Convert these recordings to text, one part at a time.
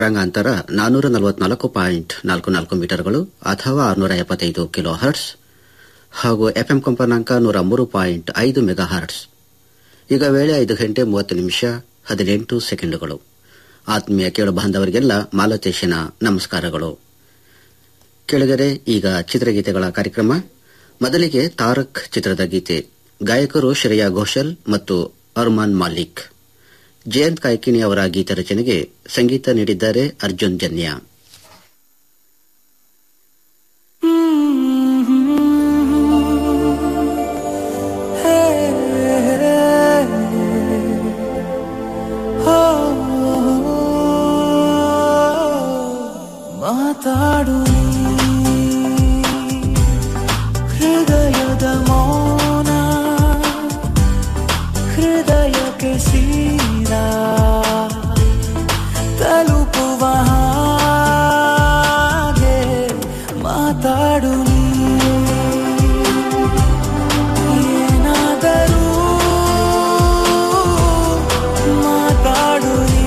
ತರಂಗಾಂತರ ನಾನ್ನೂರ ನಲವತ್ನಾಲ್ಕು ಪಾಯಿಂಟ್ ನಾಲ್ಕು ನಾಲ್ಕು ಮೀಟರ್ಗಳು ಅಥವಾ ಆರುನೂರ ಎಪ್ಪತ್ತೈದು ಕಿಲೋ ಹರ್ಟ್ಸ್ ಹಾಗೂ ಎಫ್ಎಂ ಕಂಪನಾಂಕ ನೂರ ಮೂರು ಪಾಯಿಂಟ್ ಐದು ಮೆಗಾ ಹರ್ಟ್ಸ್ ಈಗ ವೇಳೆ ಐದು ಗಂಟೆ ಮೂವತ್ತು ನಿಮಿಷ ಹದಿನೆಂಟು ಸೆಕೆಂಡುಗಳು ಆತ್ಮೀಯ ಕೇಳು ಬಾಂಧವರಿಗೆಲ್ಲ ಮಾಲತೇಶನ ನಮಸ್ಕಾರಗಳು ಕೆಳಗರೆ ಈಗ ಚಿತ್ರಗೀತೆಗಳ ಕಾರ್ಯಕ್ರಮ ಮೊದಲಿಗೆ ತಾರಕ್ ಚಿತ್ರದ ಗೀತೆ ಗಾಯಕರು ಶ್ರೇಯಾ ಘೋಷಲ್ ಮತ್ತು ಅರ್ಮಾನ್ ಮಾಲಿಕ್ ಜಯಂತ್ ಕಾಯ್ಕಿಣಿ ಅವರ ಗೀತ ರಚನೆಗೆ ಸಂಗೀತ ನೀಡಿದ್ದಾರೆ ಅರ್ಜುನ್ ಜನ್ಯ ಮಾತಾಡು ಹೃದಯದ ಮೌನ ಹೃದಯಕ್ಕೆ ಸೀರಾ ತಲುಪುವ ಹಾಗೆ ಮಾತಾಡು ನೀ. ಏನಾದರೂ ಮಾತಾಡು ನೀ.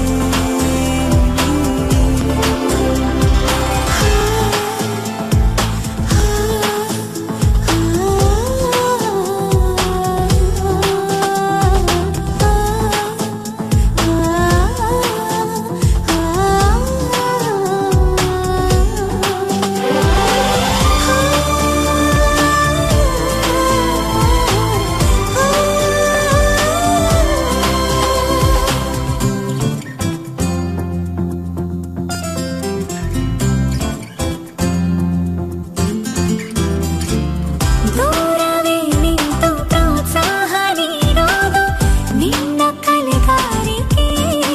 ದೂರವೇ ನಿಂತು ಪ್ರೋತ್ಸಾಹ ನೀಡೋದು ನಿನ್ನ ಕಲೆಗಾರಿಕೆ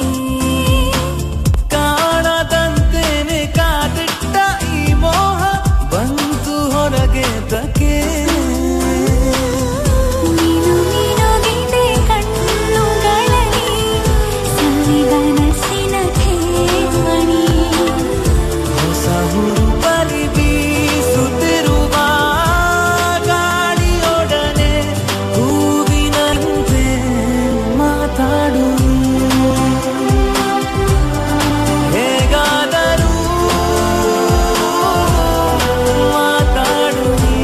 ಕಾಣದಂತೇನೆ ಕಾದಿಟ್ಟ ಈ ಮೋಹ ಬಂತು ಹೊರಗೆ ತಕೆ ನೀನು ಮಿನುಗಿದೆ ಕಣ್ಣುಗಳಲ್ಲಿ ಸವಿಗನಸಿನ ಠೇವಣಿ ಹೊಸ ಹುರುಪಲಿ ಬೀಸುತ್ತಿರುವ ಗಾಳಿಯೊಡನೆ ಹೂವಿನಂತೆ ಮಾತಾಡು ಹೇಗಾದರೂ ಮಾತಾಡು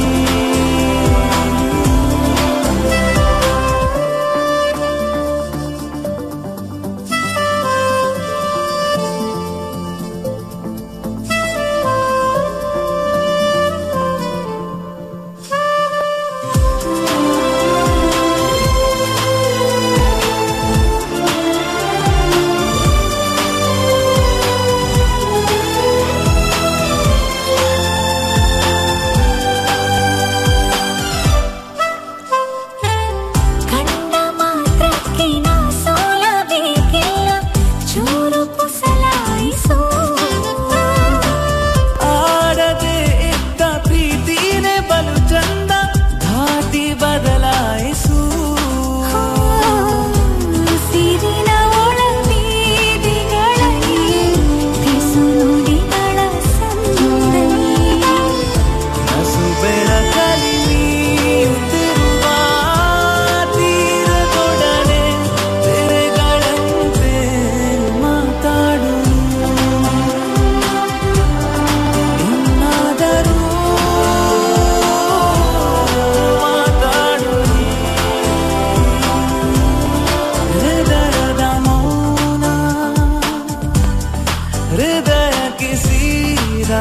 ಕಂಡ ಮಾತ್ರಕ್ಕೆ ನಾ ಸೋಲಬೇಕಿಲ್ಲ ಚೂರು ಕುಸಲಾಯಿಸು ಆಡದೆ ಇದ್ದ ಪ್ರೀತಿನೇ ಬಲು ಚಂದ ಧಾಟಿ ಬದಲಾಯಿಸು ಸಿರಿನ ಒಳಬೀದಿಗಳಲ್ಲಿ ನುಡಿಗಳ ಸಂದನಿ ನಸು ಬೆಳಕಲಿ ನೀಯುತ್ತಿರುವ ತೀರದೊಡನೆ ತೆರೆಗಳಂತೆ ಮಾತಾಡು ಇನ್ನಾದರೂ ಮಾತಾಡು ಹೃದಯದ ಮೌನ ಹೃದಯಕ್ಕೆ ಸೀರಾ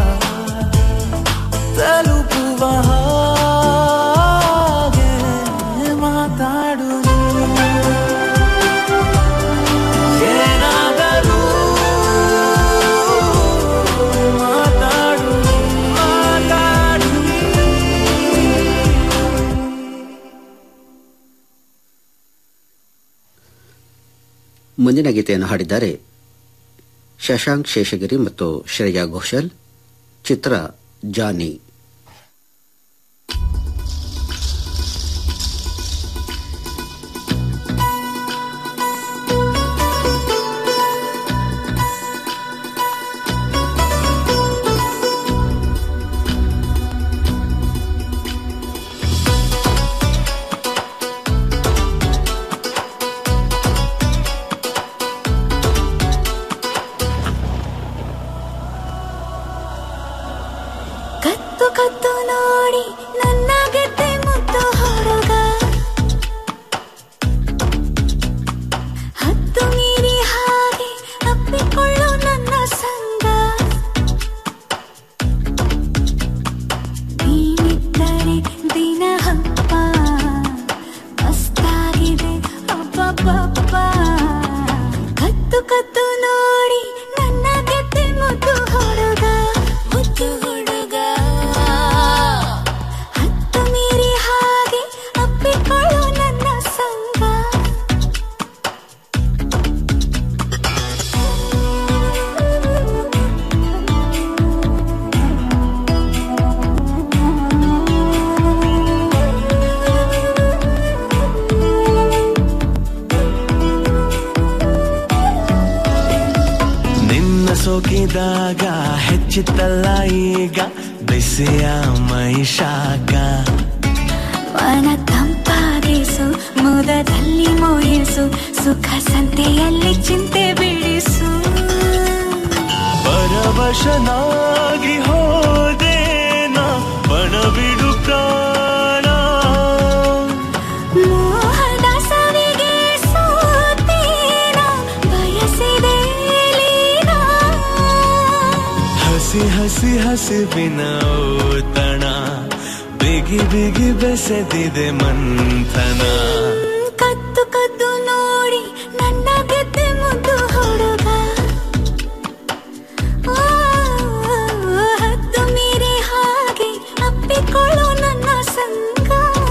ತಲುಪುವ ಹಾಗೆ ಮಾತಾಡು ಏನಾದರೂ ಮಾತಾಡು ಮಾತಾಡು ಮುಂದಿನ ಗೀತೆಯನ್ನು ಹಾಡಿದ್ದಾರೆ ಶಶಾಂಕ್ ಶೇಷಗಿರಿ ಮತ್ತು ಶ್ರೇಯಾ ಘೋಷಲ್ ಚಿತ್ರ ಜಾನಿ ಕತ್ತು ನೋಡಿ ನನ್ನ ಗೆದ್ದೆ ಮುದ್ದು ಹುಡುಗ ಹತ್ತು ಮೀರಿ ಹಾಗೆ ಅಪ್ಪಿಕೊಳ್ಳು ನನ್ನ ಸಂಗ ನೀನಿದ್ದರೆ ದಿನ ಹಬ್ಬ ಮಸ್ತಾಗಿದೆ ಅಬ್ಬಬ್ಬಬ್ಬ ಕತ್ತು ಕತ್ತು ನೋಡಿ ನನ್ನ ಗೆದ್ದೆ ಮುದ್ದು ಹುಡುಗ ಮುದ್ದು ಹುಡುಗ ಹತ್ತು ಮೀರಿ ಹಾಗೆ ಅಪ್ಪಿಕೊಳ್ಳು ನನ್ನ ಸಂಗ ನಿನ್ನ ಸೋಕಿದಾಗ ಹೆಚ್ಚಿತ್ತಲ್ಲ ಈಗ ಬಿಸಿಯ ಮೈಶಾಕ ಮನ ತಂಪಾಗಿಸು ಮುದದಲ್ಲಿ ಮೋಹಿಸು ಸುಖ ಸಂತೆಯಲ್ಲಿ ಚಿಂತೆ ಬಿಡಿಸು ಪರವಶನಾಗಿ ಹೋದೇನ ಬಣಬಿಡು ಪ್ರಾಣ ಮೋಹದ ಸವಿಗೆ ಸೋತೇನ ಬಯಸಿದೆ ಲೀನ. ಹಸಿ ಹಸಿ ಹಸಿವಿನ ಔತಣ ಬಿಗಿ ಬಿಗಿ ಬೆಸೆದಿದೆ ಮಂಥನ ಕತ್ತು ಕದ್ದು ನೋಡಿ ನನ್ನ ಗೆದ್ದೆ ಮುದ್ದು ಹುಡುಗ ಆ, ಹತ್ತು ಮೀರಿ ಹಾಗೆ ಅಪ್ಪಿಕೊಳ್ಳು ನನ್ನ ಸಂಗ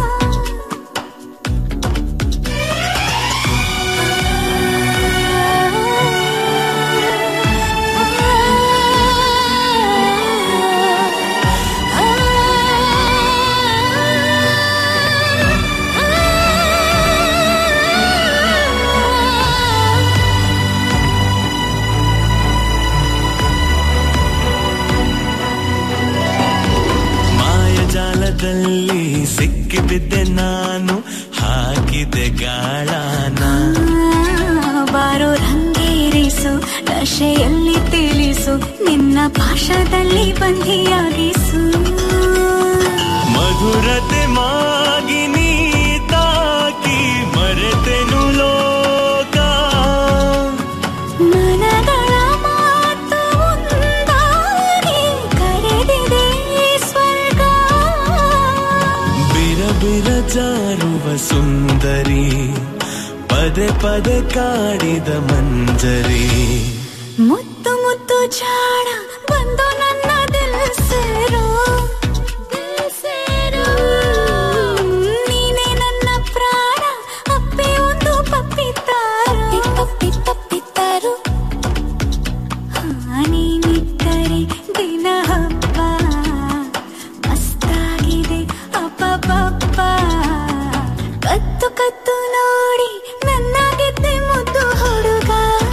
ಮಾಯಜಾಲದಲ್ಲಿ ಸಿಕ್ಕಿಬಿದ್ದೆ ನಾನು ಹಾಕಿದೆ ಗಾಳನ ಬಾರೋ ರಂಗೇರಿಸು ನಶೆಯಲ್ಲಿ ತಿಳಿಸು ನಿನ್ನ ಭಾಷದಲ್ಲಿ ಬಂಧಿಯಾಗಿಸು ಮಧುರತೆ ಮಾಗಿ ನೀ ತಾಕಿ ಮರೆತೆನು ಲೋಕ ಮನಗಳ ಮಾತು ಒಂದಾಗಿ ಕರೆದಿದೆ ಸ್ವರ್ಗ ಬಿರ ಬಿರ ಜಾರುವ ಸುಂದರಿ ಪದೇ ಪದೇ ಕಾಡಿದ ಮಂಜರಿ ಮುತ್ತು ಮುತ್ತು ಜಾಣ ಬಂದು ನನ್ನ ದಿಲ್ ಸೇರೋ ನೀನೇ ನನ್ನ ಪ್ರಾಣ ಅಪ್ಪೆ ಒಂದು ಪಪ್ಪಿತ್ತಾರು ಪಪ್ಪಿ ಪಪ್ಪಿತ್ತಾರು ನೀನಿದ್ದರೆ ದಿನ ಹಬ್ಬ ಮಸ್ತಾಗಿದೆ ಅಬ್ಬಬ್ಬಬ್ಬ ಕತ್ತು ಕತ್ತು ನೋಡಿ ನನ್ನ ಗೆದ್ದೆ ಮುದ್ದು ಹುಡುಗ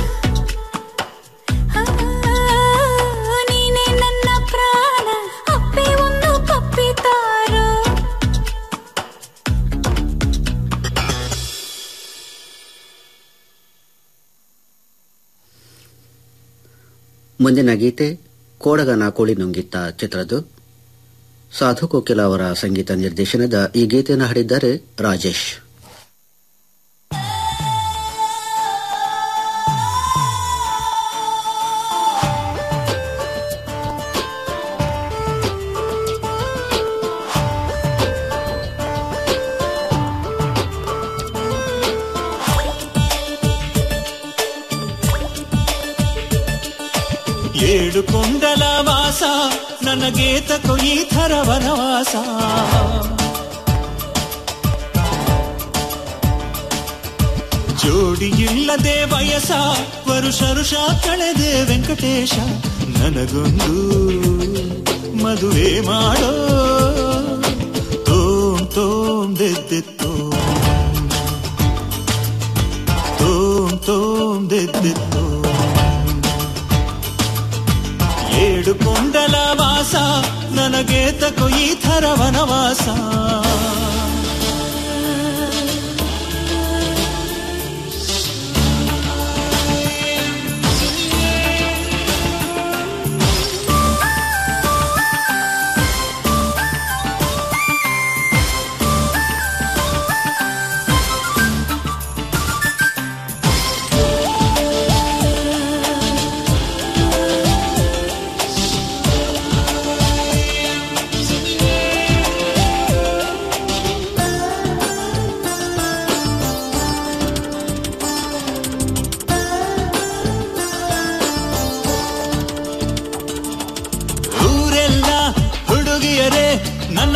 ಆ, ನೀನೇ ನನ್ನ ಪ್ರಾಣ ಅಪ್ಪೆ ಒಂದು ಪಪ್ಪಿತಾರು ಮುಂದಿನ ಗೀತೆ ಕೋಡಗನ ಕೋಳಿ ನುಂಗಿತ್ತ ಚಿತ್ರದ್ದು ಸಾಧು ಕೋಕಿಲ ಅವರ ಸಂಗೀತ ನಿರ್ದೇಶನದ ಈ ಗೀತೆಯನ್ನು ಹಾಡಿದ್ದಾರೆ ರಾಜೇಶ್ ಏಳು ಕೊಂಡಲ ವಾಸ ನನಗೆ ತಕೋ ಈ ಥರ ವನವಾಸ ಜೋಡಿ ಇಲ್ಲದೆ ವಯಸ್ಸ ವರುಷ ಋಷ ಕಳೆದೆ ವೆಂಕಟೇಶ ನನಗೊಂದು ಮದುವೆ ಮಾಡೋ ತೋಂ ತೋಂ ದೆದ್ದೆತ್ತೋ ತೋಂ ತೋಂ ದೆದ್ದೆತ್ತೋ ಏಳು ಕೊಂಡಲ ವಾಸ ನನಗೆ ತಕೋ ಈ ಥರ ವನವಾಸ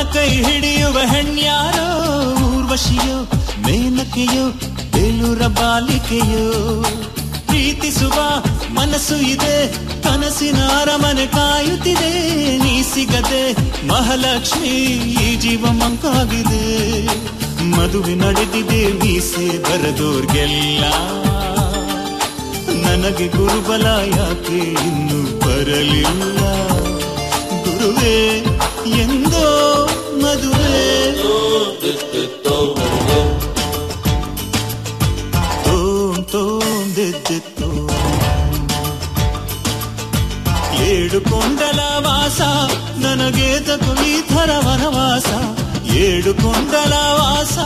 ಕೈ ಹಿಡಿಯುವ ಹೆಣ್ಯಾರೋ ಊರ್ವಶಿಯೋ ಮೇನಕೆಯೋ ಬೇಲೂರ ಬಾಲಿಕೆಯೋ ಪ್ರೀತಿಸುವ ಮನಸ್ಸು ಇದೆ ಕನಸಿನ ಅರಮನೆ ಕಾಯುತ್ತಿದೆ ನೀ ಸಿಗದೆ ಮಹಾಲಕ್ಷ್ಮಿ ಈ ಜೀವ ಮಂಕಾಗಿದೆ ಮದುವೆ ನಡೆದಿದೆ ಮೀಸೆ ಬರದೋರ್ಗೆಲ್ಲ ನನಗೆ ಗುರುಬಲ ಯಾಕೆ ಇನ್ನು ಬರಲಿಲ್ಲ ಗುರುವೇ ಎಂದೋ ಮದುವೆ ತೋಂ ತೋಂ ದಿದ್ದಿತ್ತು ಏಳು ಕೊಂಡಲ ವಾಸ ನನಗೆ ತಕು ಈ ಥರ ವನವಾಸ ಏಳು ಕೊಂಡಲ ವಾಸ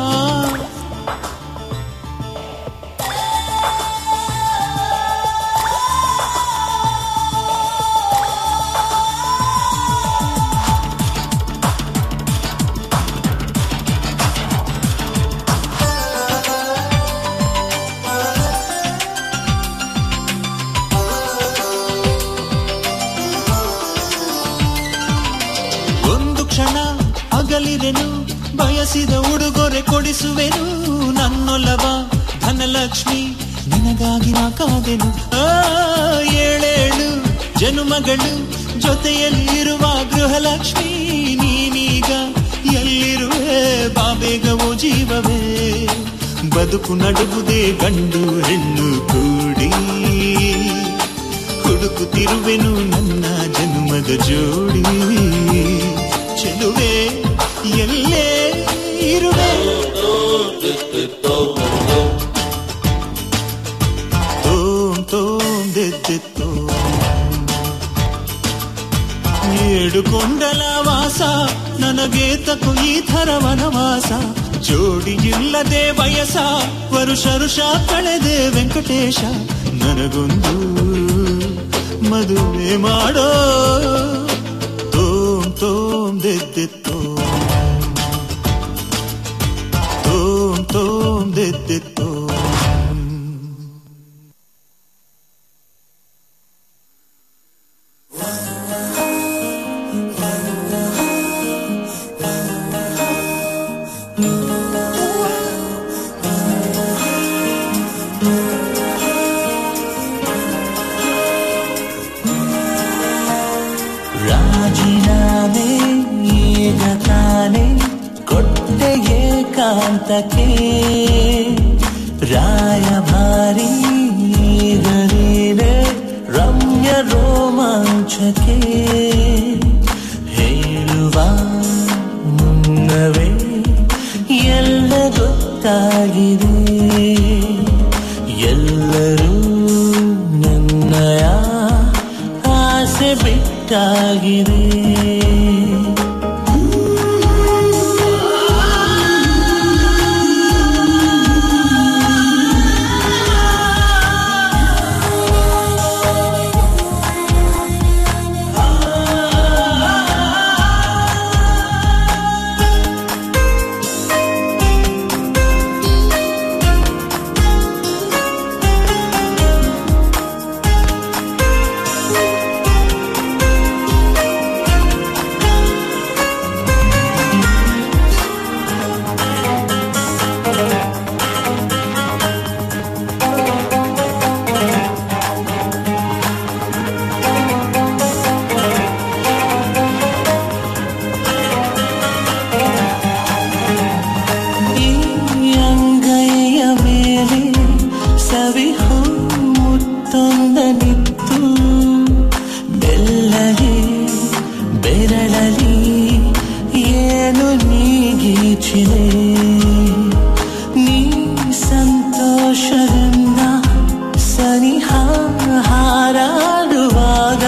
ಒಂದು ಕ್ಷಣ ಅಗಲಿರೆನು ಬಯಸಿದ ಉಡುಗೊರೆ ಕೊಡಿಸುವೆನು ನನ್ನೊಲವ ಧನಲಕ್ಷ್ಮಿ ನಿನಗಾಗಿ ನಾ ಕಾದೆನು ಆ, ಏಳೇಳು ಜನುಮಗಳು ಜೊತೆಯಲ್ಲಿ ಇರುವ ಗೃಹಲಕ್ಷ್ಮಿ ನೀನೀಗ ಎಲ್ಲಿರುವೆ ಬಾಬೇಗವೋ ಜೀವವೇ ಬದುಕು ನಡುವುದೇ ಗಂಡು ಹೆಣ್ಣು ಕೂಡಿ ಹುಡುಕುತ್ತಿರುವೆನು ನನ್ನ ಜನ್ಮದ ಜೋಡಿ ಚೆಲುವೆ ಎಲ್ಲೇ ಇರುವೆ ತೋಂ ತೋಂ ದೆದ್ದೆತ್ತೋ ಏಳು ಕೊಂಡಲ ವಾಸ ನನಗೆ ತಕು ಈ ಥರ ವನವಾಸ ಜೋಡಿ ಇಲ್ಲದೆ ವಯಸ್ಸ ವರುಷ ಋಷ ಕಳೆದೆ ವೆಂಕಟೇಶ ನನಗೊಂದು ಮದುವೆ ಮಾಡೋ ತೋಂ ತೋಂ ದೆದ್ದೆತ್ತೋ ತೋಂ ತೋಂ ದೆದ್ದೆತ್ತೋ ರಾಜೀನಾಮೆ ಈಗ ತಾನೆ ಕೊಟ್ಟೆ ಏಕಾಂತಕ್ಕೆ ರಾಯಭಾರಿ ಈಗ ನೀನೆ ರಮ್ಯ ರೋಮಾಂಚಕ್ಕೆ ಹೇಳುವ ಮುನ್ನವೇ ಎಲ್ಲ ಗೊತ್ತಾಗಿದೆ ಎಲ್ಲರೂ ನನ್ನಯ ಆಸೆ ಬಿಟ್ಟಾಗಿದೆ ಈ ಅಂಗೈಯ ಮೇಲೆ ಸವಿಹು ಮುತ್ತೊಂದನಿತ್ತು ಬೆಲ್ಲಗೆ ಬೆರಳಲಿ ಏನು ನೀಗೀಚಿದೆ ನೀ ಸಂತೋಷದಿಂದ ಸನಿಹ ಹಾರಾಡುವಾಗ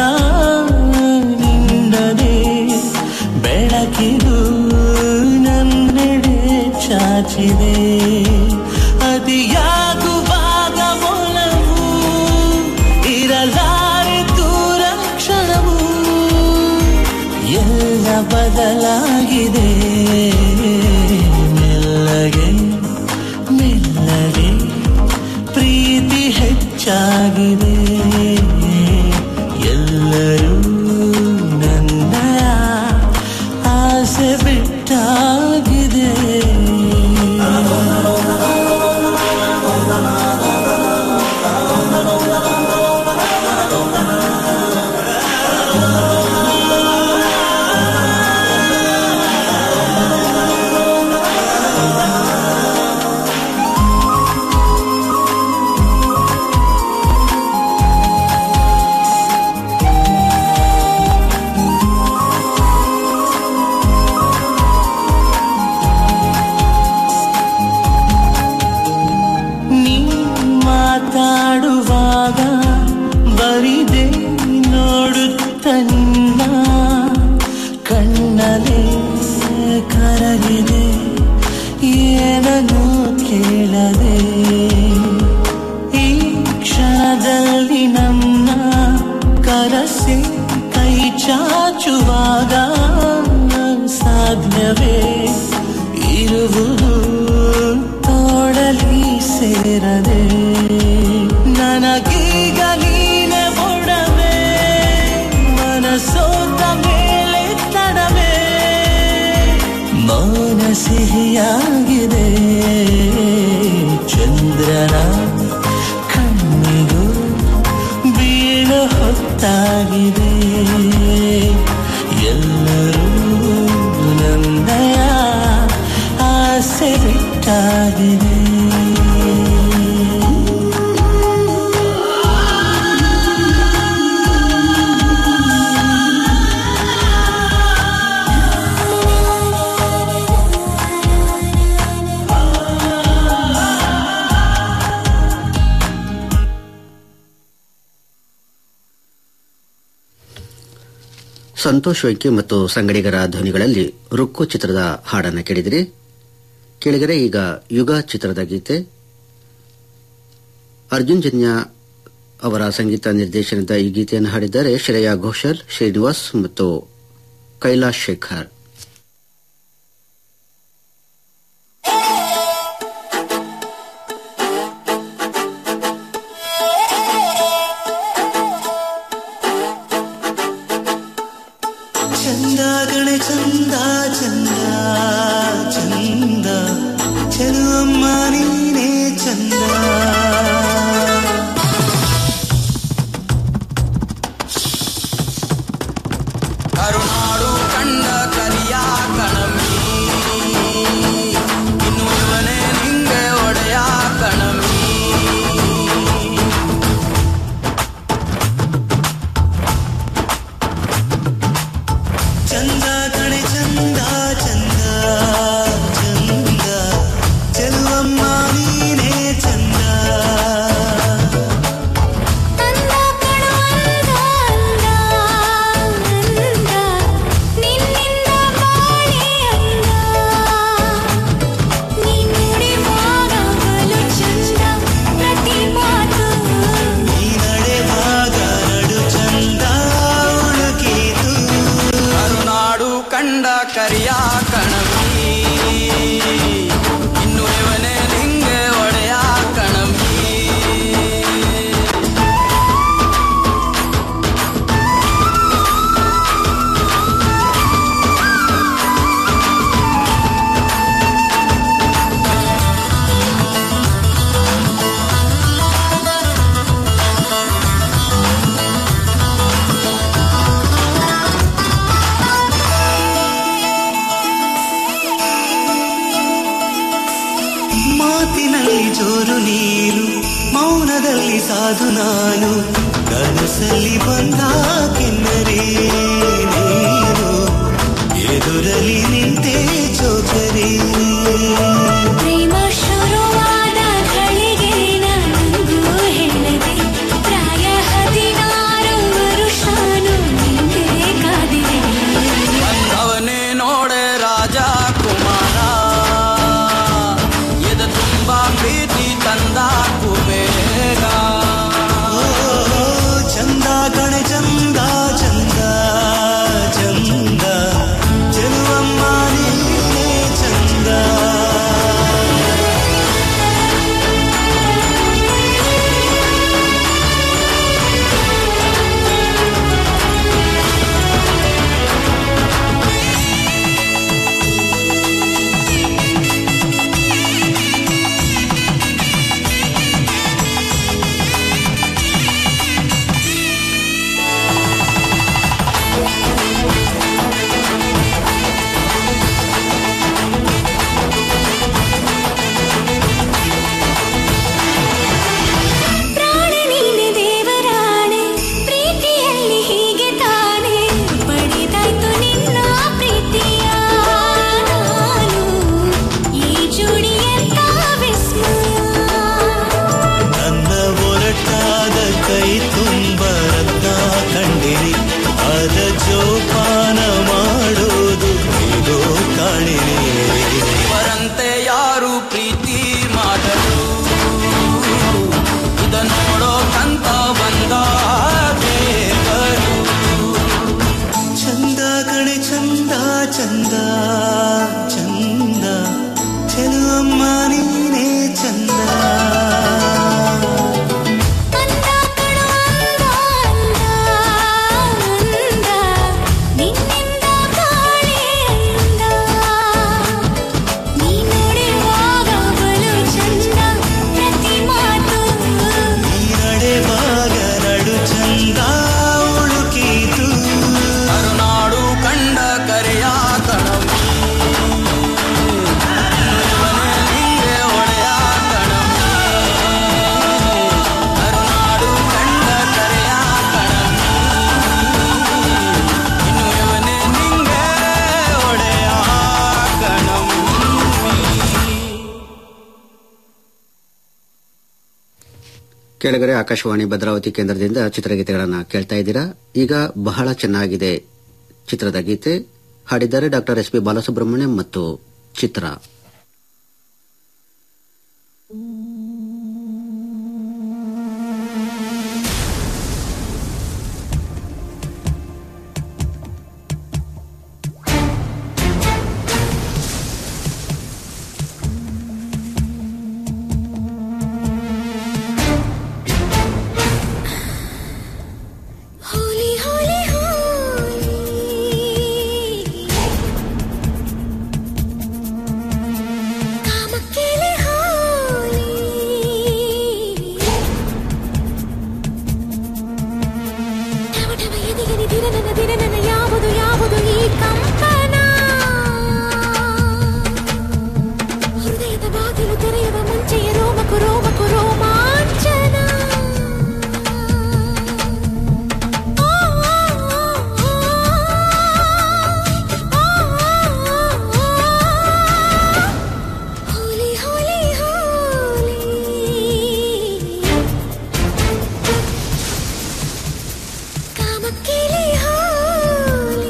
ನಿಂದನೆ ಬೆಳಕಿದು ನನ್ನೆಡೆ ಚಾಚಿದೆ ಅತಿಯಾಗುವಾಗ ಒಲವು ಇರಲಾರೆ ದೂರ ಕ್ಷಣವು ಎಲ್ಲ ಬದಲಾಗಿದೆ ಮೆಲ್ಲಗೆ ಮೆಲ್ಲಗೆ ಪ್ರೀತಿ ಹೆಚ್ಚಾಗಿದೆ ಎಲ್ಲರೂ ನನ್ನ ಆಸೆ ನೋಟ ನಿನ್ನ ಕಣ್ಣಲೆ ಕರಗಿದೆ ಏನನ್ನು ಕೇಳದೆ ಈ ಕ್ಷಣದಲ್ಲಿ ನನ್ನ ಕರಸಿ ಕೈ ಚಾಚುವಾಗ ಸಾಧ್ಯವೇ ಇರುವುದು ತೋಡಲಿ ಸೇರದೆ ನನಗೀಗ ನೀನೆ ಒಡವೆ ಮನಸೋತ ಮೇಲೆ ತಡವೆ ಮೌನ ಸಿಹಿಯಾಗಿದೆ ಚಂದ್ರನ ಕಣ್ಣಿಗೂ ಬೀಳು ಹೊತ್ತಾಗಿದೆ ಎಲ್ಲರೂ ನನ್ನಯ ಆಸೆ ಬಿಟ್ಟಾಗಿದೆ ಸಂತೋಷ್ ವೆಂಕಿ ಮತ್ತು ಸಂಗಡಿಗರ ಧ್ವನಿಗಳಲ್ಲಿ ರುಕ್ಕು ಚಿತ್ರದ ಹಾಡನ್ನು ಕೇಳಿದಿರಿ ಕೇಳಿದರೆ ಈಗ ಯುಗ ಚಿತ್ರದ ಗೀತೆ ಅರ್ಜುನ್ ಜನ್ಯ ಅವರ ಸಂಗೀತ ನಿರ್ದೇಶನದ ಈ ಗೀತೆಯನ್ನು ಹಾಡಿದ್ದಾರೆ ಶ್ರೇಯಾ ಘೋಷಲ್ ಶ್ರೀನಿವಾಸ್ ಮತ್ತು ಕೈಲಾಶ್ ಶೇಖರ್ ಚಂದ ಗಣೆ ಚಂದ ಚಂದ ಚಂದ ಚೆಲುವಮ್ಮ ನೀನೇ ಚಂದ ಕರುನಾಡು ಕಂಡ ಕರಿಯ ಕಣಮಿ ಇನ್ನು ಇವನೇ ನಿಂಗೆ ಒಡೆಯ ಕಣಮಿ ಚಂದ ಗಣೆ ಚಂದ ಚಂದ ಚಂದ ಚೆಲುವಮ್ಮ ಕೆಳಗರೆ ಆಕಾಶವಾಣಿ ಭದ್ರಾವತಿ ಕೇಂದ್ರದಿಂದ ಚಿತ್ರಗೀತೆಗಳನ್ನು ಕೇಳ್ತಾ ಇದ್ದೀರಾ ಈಗ ಬಹಳ ಚೆನ್ನಾಗಿದೆ ಚಿತ್ರದ ಗೀತೆ ಹಾಡಿದ್ದಾರೆ ಡಾಕ್ಟರ್ ಎಸ್ ಪಿ ಬಾಲಸುಬ್ರಹ್ಮಣ್ಯಂ ಮತ್ತು ಚಿತ್ರ ಹೋಲಿ ಹೋಲಿ ಹೋಲಿ ಕಾಮಕ್ಕೆಲೆ ಹೋಲಿ ಟವ ಟವ ಎದೆಯಲಿ ದಿನ ನನ್ನ ದಿನ ನನ್ನ ಯಾವುದು ಯಾವುದು ಈ ಕಂಪನ ಹೃದಯದ ಬಾಗಿಲು ತೆರೆಯುವ ಮುಂಚೆಯೇ ರೋಮಕು ರೋಮಕು ರೋಮಾಂಚನ ಹೋಲಿ ಹೋಲಿ ಹೋಲಿ ಕಾಮಕ್ಕಿಲಿ ಹೋಲಿ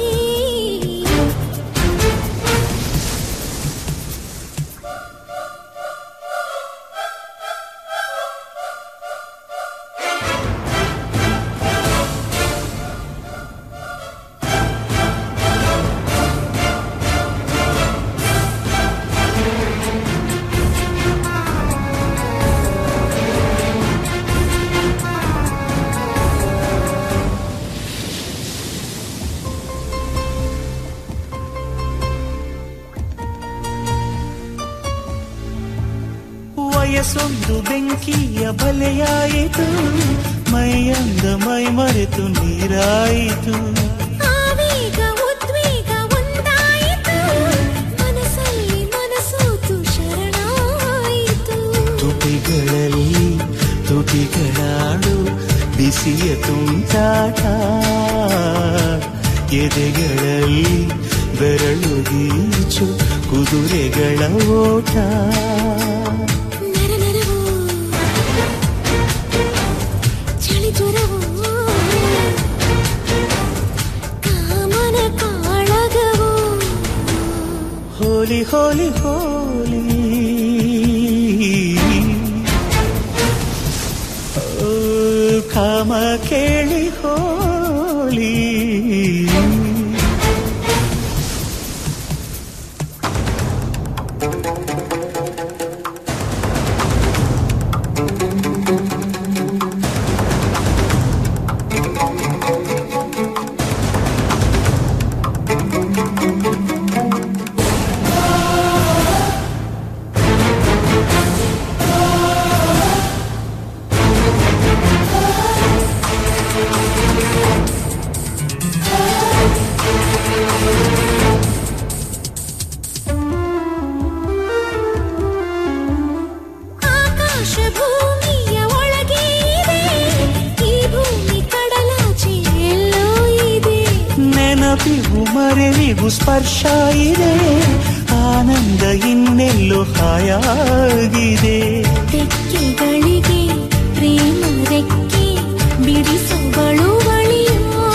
ವಯಸ್ಸೊಂದು ಬೆಂಕಿಯ ಬಲೆಯಾಯಿತು ಮೈಯಂದ ಮೈ ಮರೆತು ನೀರಾಯಿತು ಆವೇಗ ಉದ್ವೇಗ ಒಂದಾಯಿತು ಮನಸ್ಸಲ್ಲಿ ಮನಸೋತು ಶರಣಾಯಿತು ತುಟಿಗಳಲ್ಲಿ ತುಟಿಗಳಾಡು ಬಿಸಿಯ ತುಂಟಾಟ ಎದೆಗಳಲ್ಲಿ ಬೆರಳು ಗೀಚು ಕುದುರೆಗಳ ಓಟ ನರ ನರವೋ ಚಳಿ ಜ್ವರವೋ ಕಾಮನ ಕಾಳಗವೋ ಹೋಲಿ ಹೋಲಿ ಹೋಲಿ ಓ, ಕಾಮ ಕೇಳಿ ಹೋಲಿ ಆಕಾಶ ಭೂಮಿಯ ಒಳಗೆ ಇದೆ ಈ ಭೂಮಿ ಕಡಲಾಚೆ ಎಲ್ಲೋ ಇದೆ ನೆನಪಿಗೂ ಮರೆವಿಗೂ ಸ್ಪರ್ಶ ಇದೆ ಆನಂದ ಇನ್ನೆಲ್ಲೋ ಹಾಯಾಗಿದೆ ತೆಕ್ಕೆಗಳಿಗೆ ಪ್ರೇಮ ರೆಕ್ಕೆ ಬಿಡಿಸುಗಳು ಬಳಿಯೋ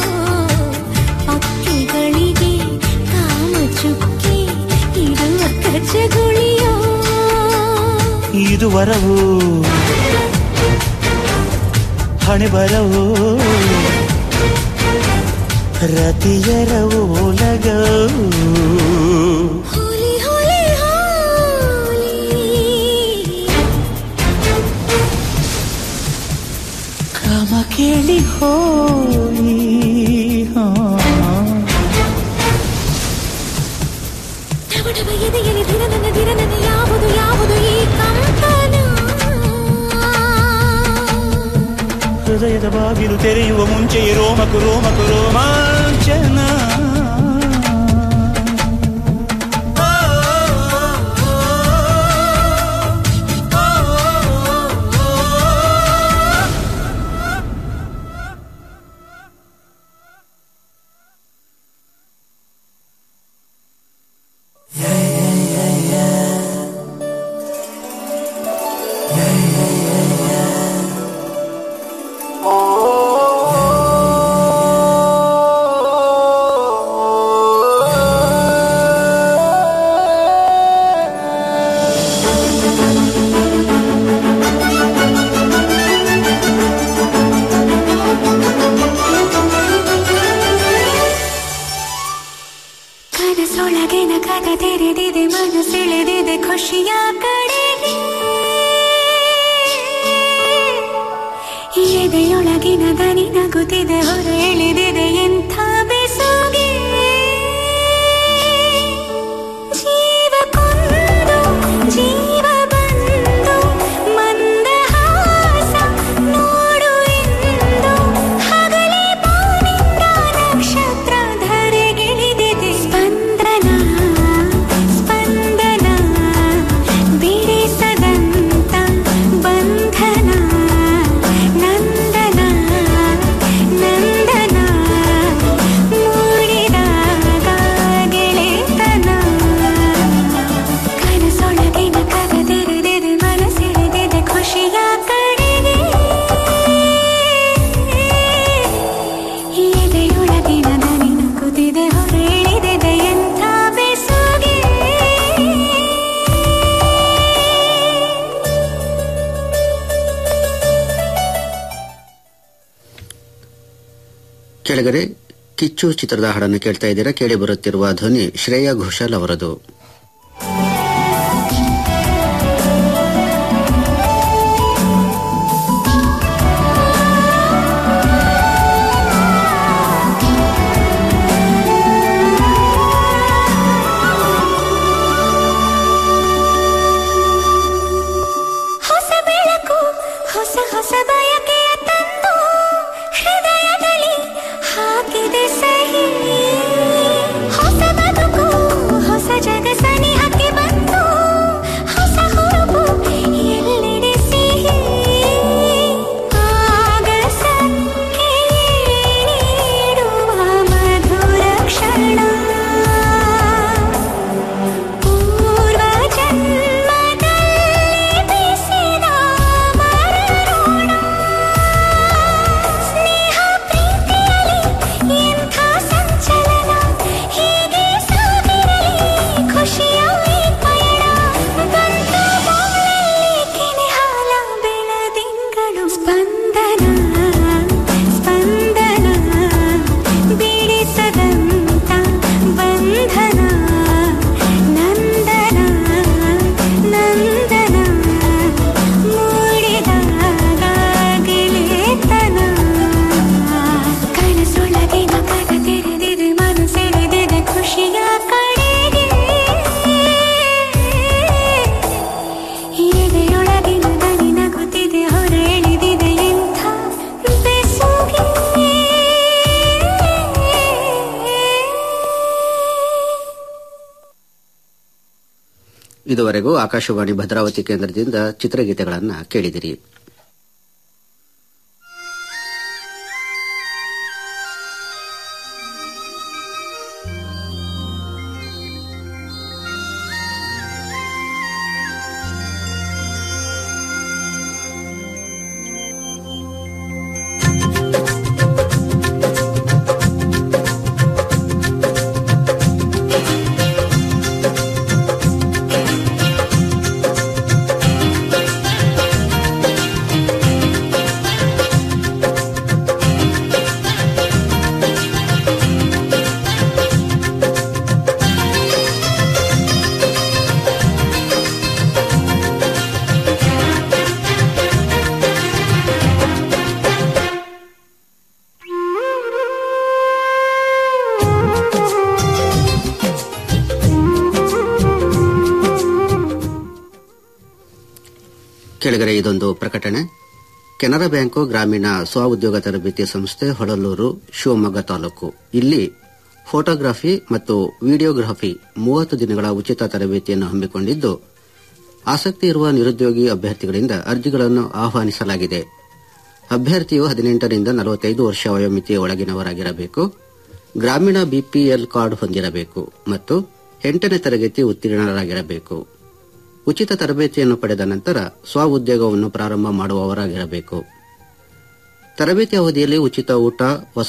ಪಕ್ಕೆಗಳಿಗೆ ಕಾಮ ಚುಕ್ಕೆ ಇಡುವ ಕಚ್ಚಗುಳಿಯೋ ಇದು ವರವು ಹಣೆ ಬರವು ರತಿಯರ ಓಲಗವು ಹೋಲಿ ಹೋಲಿ ಹೋಲಿ ಕಾಮ ಕೇಳಿ ಹೋಲಿ ಹಾ ಟವ ಟವ ಎದೆಯಲಿ ದಿನ ನನ್ನ ದಿನ ನನ್ನ ಯಾವುದು ಯಾವುದು ಈ ಕಂಪನ ಹೃದಯದ ಬಾಗಿಲು ತೆರೆಯುವ ಮುಂಚೆಯೇ ರೋಮಕು ರೋಮಕು ರೋಮಾಂಚನ yeah, yeah, yeah. ತೆರೆದಿದೆ ಮನಸ್ಸೆಳೆದಿದೆ ಖುಷಿಯ ಕಡೆಗೆ ಎದೆಯೊಳಗಿನ ದನಿ ನಗುತ್ತಿದೆ ಹೊರ ಎಳೆದಿದೆ ಎಂಥ ಬೆಸುಗೆ ಜೀವಕ್ಕೊಂದು ಜೀವ ಬಂದು ಮಂದಹಾಸ ನೋಡು ಎಂದು ಹಗಲೇ ಬಾನಿಂದ ನಕ್ಷತ್ರ ಧರೆಗಿಳಿದಿದೆ ಸ್ಪಂದನ ಸ್ಪಂದನ ಬಿಡಿಸದಂತ ಬಂಧನ ನಂದನ ನಂದನ ಮೂಡಿದಾಗ ಗೆಳೆತನ ಕನಸೊಳಗಿನ ಕಗದಿರಿದಿದೆ ಮನಸ್ಸಿರಿದಿದೆ ಖುಷಿಯ ಕಡೆಗೆ ಎದೆಯೊಳಗಿನ ದನಿ ನಗುತ್ತಿದೆ ಹೊರಳಿದಿದೆ ಎಂಥ ಬೆಸುಗೆ ಕೆಳಗಡೆ ಕಿಚ್ಚು ಚಿತ್ರದ ಹಾಡನ್ನು ಕೇಳ್ತಾ ಇದ್ದೀರಾ ಕೇಳಿ ಬರುತ್ತಿರುವ ಧ್ವನಿ ಶ್ರೇಯಾ ಘೋಷಾಲ್ ಅವರದು ಹೊಸ ಬೆಳಕು ಹೊಸ ಹೊಸ ಬಯಕೆಯ ತಂದು ಹೃದಯದಲ್ಲಿ ಹಾಕಿದೆ ಸಹಿ ಹೊಸ ಬದುಕು ಹೊಸ ಜಗ ಸನಿಹಕ್ಕೆ ಬಂತು ಹೊಸ ಹುರುಪು ಎಲ್ಲೆಡೆ ಸಿಹಿ ಆಗಸಕ್ಕೆ ನೀಡುವ ಮಧುರ ಕ್ಷಣ ಪೂರ್ವ ಜನ್ಮದಲ್ಲಿ ಬಿಸಿದ ಮರಋಣ ಸ್ನೇಹ ಪ್ರೀತಿಯಲ್ಲಿ ಎಂಥ ಸಂಚಲನ ಹೀಗೆ ಸಾಗಿರಲಿ ಖುಷಿಯ ಈ ಪಯಣ ಬಂತು ಬಾಳಲ್ಲಿ ಕೆನೆಹಾಲ ಬೆಳದಿಂಗಳು ಸ್ಪಂದನ ಸ್ಪಂದನ ಬಿಡಿಸದಂತ ಬಂಧನ ನಂದನ ನಂದನ ಮೂಡಿದಾಗ ಗೆಳೆತನ ಕನಸೊಳಗಿನ ಕದ ತೆರೆದಿದೆ ಮನಸ್ಸೆಳೆದಿದೆ ಖುಷಿಯ ಕಡೆಗೆ ಎದೆಯೊಳಗಿನ ದನಿ ನಗುತ್ತಿದೆ ಹೊರ ಎಳೆದಿದೆ ಎಂಥ ಬೆಸುಗೆ ಇದುವರೆಗೂ ಆಕಾಶವಾಣಿ ಭದ್ರಾವತಿ ಕೇಂದ್ರದಿಂದ ಚಿತ್ರಗೀತೆಗಳನ್ನು ಕೇಳಿದಿರಿ ಕೆಳಗಡೆ ಇದೊಂದು ಪ್ರಕಟಣೆ ಕೆನರಾ ಬ್ಯಾಂಕು ಗ್ರಾಮೀಣ ಸ್ವಉದ್ಯೋಗ ತರಬೇತಿ ಸಂಸ್ಥೆ ಹೊಳಲೂರು ಶಿವಮೊಗ್ಗ ತಾಲೂಕು ಇಲ್ಲಿ ಫೋಟೋಗ್ರಫಿ ಮತ್ತು ವಿಡಿಯೋಗ್ರಫಿ ಮೂವತ್ತು ದಿನಗಳ ಉಚಿತ ತರಬೇತಿಯನ್ನು ಹಮ್ಮಿಕೊಂಡಿದ್ದು ಆಸಕ್ತಿ ಇರುವ ನಿರುದ್ಯೋಗಿ ಅಭ್ಯರ್ಥಿಗಳಿಂದ ಅರ್ಜಿಗಳನ್ನು ಆಹ್ವಾನಿಸಲಾಗಿದೆ ಅಭ್ಯರ್ಥಿಯು ಹದಿನೆಂಟರಿಂದ ನಲವತ್ತೈದು ವರ್ಷ ವಯೋಮಿತಿಯ ಒಳಗಿನವರಾಗಿರಬೇಕು ಗ್ರಾಮೀಣ ಬಿಪಿಎಲ್ ಕಾರ್ಡ್ ಹೊಂದಿರಬೇಕು ಮತ್ತು ಎಂಟನೇ ತರಗತಿ ಉತ್ತೀರ್ಣರಾಗಿರಬೇಕು ಉಚಿತ ತರಬೇತಿಯನ್ನು ಪಡೆದ ನಂತರ ಸ್ವ ಉದ್ಯೋಗವನ್ನು ಪ್ರಾರಂಭ ಮಾಡುವವರಾಗಿರಬೇಕು ತರಬೇತಿ ಅವಧಿಯಲ್ಲಿ ಉಚಿತ ಊಟ